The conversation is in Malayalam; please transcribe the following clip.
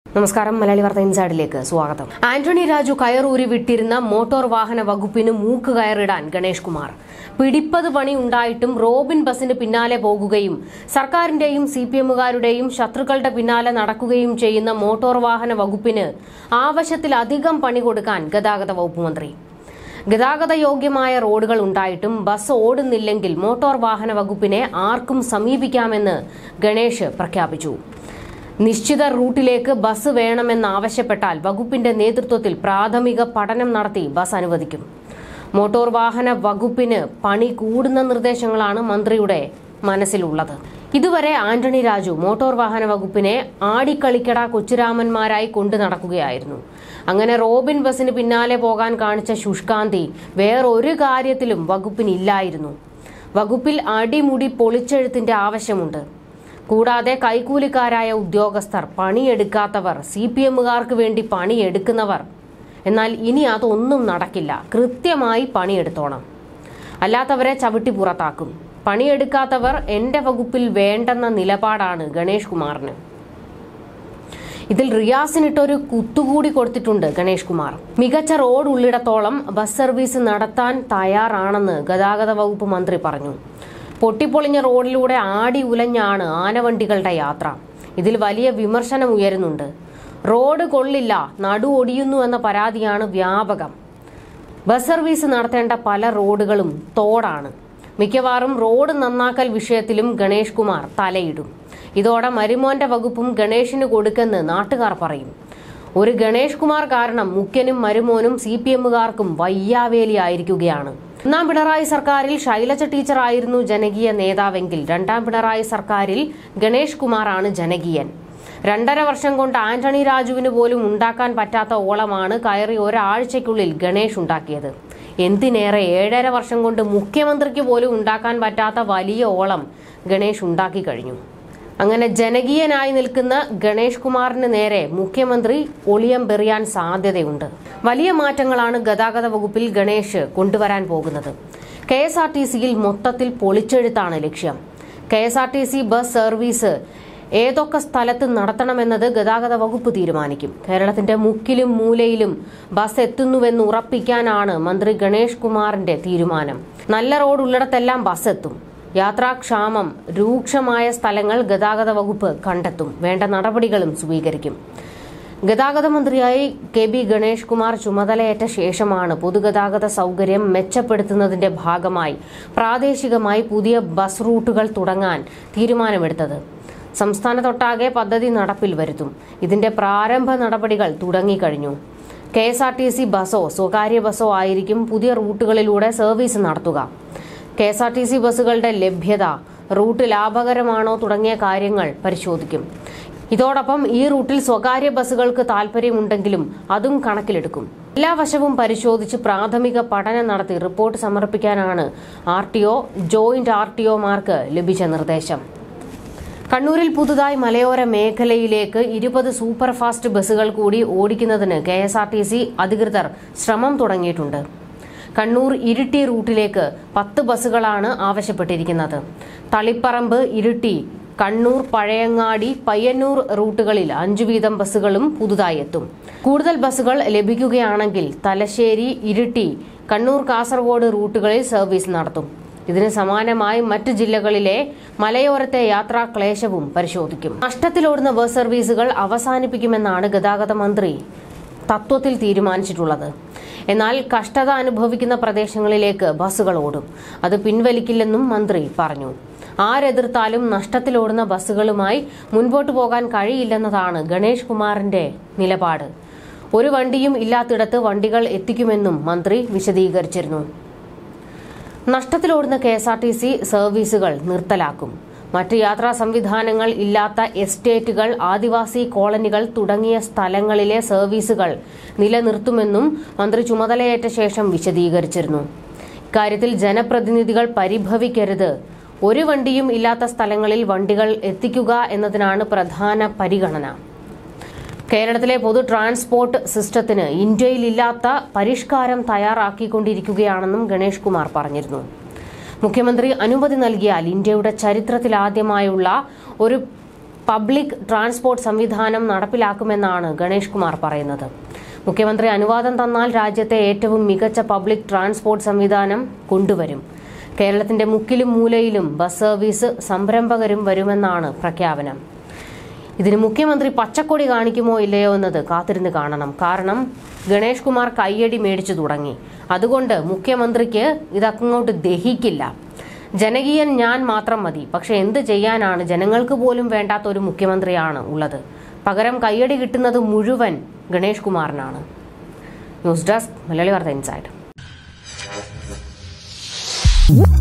നമസ്കാരം മലയാളി വാർത്ത ഇൻസൈഡിലേക്ക് സ്വാഗതം ആന്റണി രാജു കയറൂരി വിട്ടിരുന്ന മോട്ടോർ വാഹന വകുപ്പിന് മൂക്ക് കയറിടാൻ ഗണേഷ് കുമാർ പിടിപ്പത് പണി ഉണ്ടായിട്ടും റോബിൻ ബസിന് പിന്നാലെ പോകുകയും സർക്കാരിന്റെയും സി പി എമ്മുകാരുടെയും ശത്രുക്കളുടെ പിന്നാലെ നടക്കുകയും ചെയ്യുന്ന മോട്ടോർ വാഹന വകുപ്പിന് ആവശ്യത്തിലധികം പണി കൊടുക്കാൻ ഗതാഗത വകുപ്പ് മന്ത്രി ഗതാഗത യോഗ്യമായ റോഡുകൾ ഉണ്ടായിട്ടും ബസ് ഓടുന്നില്ലെങ്കിൽ മോട്ടോർ വാഹന വകുപ്പിനെ ആർക്കും സമീപിക്കാമെന്ന് ഗണേഷ് പ്രഖ്യാപിച്ചു നിശ്ചിത റൂട്ടിലേക്ക് ബസ് വേണമെന്നാവശ്യപ്പെട്ടാൽ വകുപ്പിന്റെ നേതൃത്വത്തിൽ പ്രാഥമിക പഠനം നടത്തി ബസ് അനുവദിക്കും മോട്ടോർ വാഹന വകുപ്പിന് പണി കൂടുന്ന നിർദ്ദേശങ്ങളാണ് മന്ത്രിയുടെ മനസ്സിലുള്ളത് ഇതുവരെ ആന്റണി രാജു മോട്ടോർ വാഹന വകുപ്പിനെ ആടിക്കളിക്കട കൊച്ചുരാമന്മാരായി കൊണ്ടു നടക്കുകയായിരുന്നു അങ്ങനെ റോബിൻ ബസിന് പിന്നാലെ പോകാൻ കാണിച്ച ശുഷ്കാന്തി വേറൊരു കാര്യത്തിലും വകുപ്പിനില്ലായിരുന്നു വകുപ്പിൽ അടിമുടി പൊളിച്ചെഴുത്തിന്റെ ആവശ്യമുണ്ട് കൂടാതെ കൈക്കൂലിക്കാരായ ഉദ്യോഗസ്ഥർ പണിയെടുക്കാത്തവർ സി പി എമ്മുകാർക്ക് വേണ്ടി പണിയെടുക്കുന്നവർ എന്നാൽ ഇനി അതൊന്നും നടക്കില്ല കൃത്യമായി പണിയെടുത്തോണം അല്ലാത്തവരെ ചവിട്ടി പുറത്താക്കും പണിയെടുക്കാത്തവർ എന്റെ വകുപ്പിൽ വേണ്ടെന്ന നിലപാടാണ് ഗണേഷ് കുമാറിന് ഇതിൽ റിയാസിനിട്ടൊരു കുത്തുകൂടി കൊടുത്തിട്ടുണ്ട് ഗണേഷ് കുമാർ മികച്ച റോഡ് ഉള്ളിടത്തോളം ബസ് സർവീസ് നടത്താൻ തയ്യാറാണെന്ന് ഗതാഗത വകുപ്പ് മന്ത്രി പറഞ്ഞു പൊട്ടിപ്പൊളിഞ്ഞ റോഡിലൂടെ ആടി ഉലഞ്ഞാണ് ആനവണ്ടികളുടെ യാത്ര ഇതിൽ വലിയ വിമർശനം ഉയരുന്നുണ്ട് റോഡ് കൊള്ളില്ല നടു ഒടിയുന്നു എന്ന പരാതിയാണ് വ്യാപകം ബസ് സർവീസ് നടത്തേണ്ട പല റോഡുകളും തോടാണ് മിക്കവാറും റോഡ് നന്നാക്കൽ വിഷയത്തിലും ഗണേഷ് കുമാർ തലയിടും ഇതോടെ മരുമോന്റെ വകുപ്പും ഗണേഷിന് കൊടുക്കെന്ന് നാട്ടുകാർ പറയും ഒരു ഗണേഷ് കുമാർ കാരണം മുഖ്യനും മരുമോനും സി പി എമ്മുകാർക്കും വയ്യാവേലിയായിരിക്കുകയാണ് ഒന്നാം പിണറായി സർക്കാരിൽ ശൈലജ ടീച്ചർ ആയിരുന്നു ജനകീയ നേതാവെങ്കിൽ രണ്ടാം പിണറായി സർക്കാരിൽ ഗണേഷ് കുമാറാണ് ജനകീയൻ രണ്ടര വർഷം കൊണ്ട് ആന്റണി രാജുവിന് പോലും ഉണ്ടാക്കാൻ പറ്റാത്ത ഓളമാണ് കയറി ഒരാഴ്ചയ്ക്കുള്ളിൽ ഗണേഷ് ഉണ്ടാക്കിയത് എന്തിനേറെ ഏഴര വർഷം കൊണ്ട് മുഖ്യമന്ത്രിക്ക് പോലും ഉണ്ടാക്കാൻ പറ്റാത്ത വലിയ ഓളം ഗണേഷ് ഉണ്ടാക്കി കഴിഞ്ഞു അങ്ങനെ ജനകീയനായി നിൽക്കുന്ന ഗണേഷ് കുമാറിന് നേരെ മുഖ്യമന്ത്രി ഒളിയം പെറിയാൻ സാധ്യതയുണ്ട് വലിയ മാറ്റങ്ങളാണ് ഗതാഗത വകുപ്പിൽ ഗണേഷ് കൊണ്ടുവരാൻ പോകുന്നത് കെ എസ് ആർ ടി സിയിൽ മൊത്തത്തിൽ പൊളിച്ചെഴുത്താണ് ലക്ഷ്യം K S R T C bus service ഏതൊക്കെ സ്ഥലത്ത് നടത്തണമെന്നത് ഗതാഗത വകുപ്പ് തീരുമാനിക്കും കേരളത്തിന്റെ മുക്കിലും മൂലയിലും ബസ് എത്തുന്നുവെന്ന് ഉറപ്പിക്കാനാണ് മന്ത്രി ഗണേഷ് കുമാറിന്റെ തീരുമാനം നല്ല റോഡ് ഉള്ളിടത്തെല്ലാം ബസ് എത്തും യാത്രാക്ഷാമം രൂക്ഷമായ സ്ഥലങ്ങൾ ഗതാഗത വകുപ്പ് കണ്ടെത്തും വേണ്ട നടപടികളും സ്വീകരിക്കും ഗതാഗത മന്ത്രിയായി കെ ബി ഗണേഷ് കുമാർ ചുമതലയേറ്റ ശേഷമാണ് പൊതുഗതാഗത സൗകര്യം മെച്ചപ്പെടുത്തുന്നതിന്റെ ഭാഗമായി പ്രാദേശികമായി പുതിയ ബസ് റൂട്ടുകൾ തുടങ്ങാൻ തീരുമാനമെടുത്തത് സംസ്ഥാനത്തൊട്ടാകെ പദ്ധതി നടപ്പിൽ വരുത്തും ഇതിന്റെ പ്രാരംഭ നടപടികൾ തുടങ്ങിക്കഴിഞ്ഞു K S R T C ബസോ സ്വകാര്യ ബസോ ആയിരിക്കും പുതിയ റൂട്ടുകളിലൂടെ സർവീസ് നടത്തുക K S R T C ബസ്സുകളുടെ ലഭ്യത റൂട്ട് ലാഭകരമാണോ തുടങ്ങിയ കാര്യങ്ങൾ പരിശോധിക്കും ഇതോടൊപ്പം ഈ റൂട്ടിൽ സ്വകാര്യ ബസ്സുകൾക്ക് താൽപര്യമുണ്ടെങ്കിലും അതും കണക്കിലെടുക്കും എല്ലാ വശവും പരിശോധിച്ച് പ്രാഥമിക പഠനം നടത്തി റിപ്പോർട്ട് സമർപ്പിക്കാനാണ് R T O joint R T ഒമാർക്ക് ലഭിച്ച നിർദ്ദേശം കണ്ണൂരിൽ പുതുതായി മലയോര മേഖലയിലേക്ക് ഇരുപത് സൂപ്പർ ഫാസ്റ്റ് ബസ്സുകൾ കൂടി ഓടിക്കുന്നതിന് K S R T C അധികൃതർ ശ്രമം തുടങ്ങിയിട്ടുണ്ട് കണ്ണൂർ ഇരിട്ടി റൂട്ടിലേക്ക് പത്ത് ബസ്സുകളാണ് ആവശ്യപ്പെട്ടിരിക്കുന്നത് തളിപ്പറമ്പ് ഇരിട്ടി കണ്ണൂർ പഴയങ്ങാടി പയ്യന്നൂർ റൂട്ടുകളിൽ അഞ്ചു വീതം ബസ്സുകളും പുതുതായി എത്തും കൂടുതൽ ബസ്സുകൾ ലഭിക്കുകയാണെങ്കിൽ തലശ്ശേരി ഇരിട്ടി കണ്ണൂർ കാസർഗോഡ് റൂട്ടുകളിൽ സർവീസ് നടത്തും ഇതിന് സമാനമായി മറ്റ് ജില്ലകളിലെ മലയോരത്തെ യാത്രാ ക്ലേശവും പരിശോധിക്കും നഷ്ടത്തിലോടുന്ന ബസ് സർവീസുകൾ അവസാനിപ്പിക്കുമെന്നാണ് ഗതാഗത മന്ത്രി തത്വത്തിൽ തീരുമാനിച്ചിട്ടുള്ളത് എന്നാൽ കഷ്ടത അനുഭവിക്കുന്ന പ്രദേശങ്ങളിലേക്ക് ബസ്സുകൾ ഓടും അത് പിൻവലിക്കില്ലെന്നും മന്ത്രി പറഞ്ഞു ആരെതിർത്താലും നഷ്ടത്തിലോടുന്ന ബസ്സുകളുമായി മുൻപോട്ടു പോകാൻ കഴിയില്ലെന്നതാണ് ഗണേഷ് കുമാറിന്റെ നിലപാട് ഒരു വണ്ടിയും ഇല്ലാത്തിടത്ത് വണ്ടികൾ എത്തിക്കുമെന്നും മന്ത്രി വിശദീകരിച്ചിരുന്നു നഷ്ടത്തിലോടുന്ന K S R T C സർവീസുകൾ നിർത്തലാക്കും മറ്റ് യാത്രാ സംവിധാനങ്ങൾ ഇല്ലാത്ത എസ്റ്റേറ്റുകൾ ആദിവാസി കോളനികൾ തുടങ്ങിയ സ്ഥലങ്ങളിലെ സർവീസുകൾ നിലനിർത്തുമെന്നും മന്ത്രി ചുമതലയേറ്റ ശേഷം വിശദീകരിച്ചിരുന്നു ഇക്കാര്യത്തിൽ ജനപ്രതിനിധികൾ പരിഭവിക്കരുത് ഒരു വണ്ടിയും ഇല്ലാത്ത സ്ഥലങ്ങളിൽ വണ്ടികൾ എത്തിക്കുക എന്നതിനാണ് പ്രധാന പരിഗണന കേരളത്തിലെ പൊതു ട്രാൻസ്പോർട്ട് സിസ്റ്റത്തിന് ഇന്ത്യയിലില്ലാത്ത പരിഷ്കാരം തയ്യാറാക്കിക്കൊണ്ടിരിക്കുകയാണെന്നും ഗണേഷ് കുമാർ പറഞ്ഞിരുന്നു മുഖ്യമന്ത്രി അനുമതി നൽകിയാൽ ഇന്ത്യയുടെ ചരിത്രത്തിലാദ്യമായുള്ള ഒരു പബ്ലിക് ട്രാൻസ്പോർട്ട് സംവിധാനം നടപ്പിലാക്കുമെന്നാണ് ഗണേഷ് കുമാർ പറയുന്നത് മുഖ്യമന്ത്രി അനുവാദം തന്നാൽ രാജ്യത്തെ ഏറ്റവും മികച്ച പബ്ലിക് ട്രാൻസ്പോർട്ട് സംവിധാനം കൊണ്ടുവരും കേരളത്തിന്റെ മുക്കിലും മൂലയിലും ബസ് സർവീസ് സംരംഭകരും വരുമെന്നാണ് പ്രഖ്യാപനം ഇതിന് മുഖ്യമന്ത്രി പച്ചക്കൊടി കാണിക്കുമോ ഇല്ലയോ എന്നത് കാത്തിരുന്ന് കാണണം കാരണം ഗണേഷ് കുമാർ കയ്യടി മേടിച്ചു തുടങ്ങി അതുകൊണ്ട് മുഖ്യമന്ത്രിക്ക് ഇതങ്ങോട്ട് ദഹിക്കില്ല ജനകീയൻ ഞാൻ മാത്രം മതി പക്ഷെ എന്ത് ചെയ്യാനാണ് ജനങ്ങൾക്ക് പോലും വേണ്ടാത്ത ഒരു മുഖ്യമന്ത്രിയാണ് ഉള്ളത് പകരം കയ്യടി കിട്ടുന്നത് മുഴുവൻ ഗണേഷ് കുമാറിനാണ് news desk Malayali Vartha inside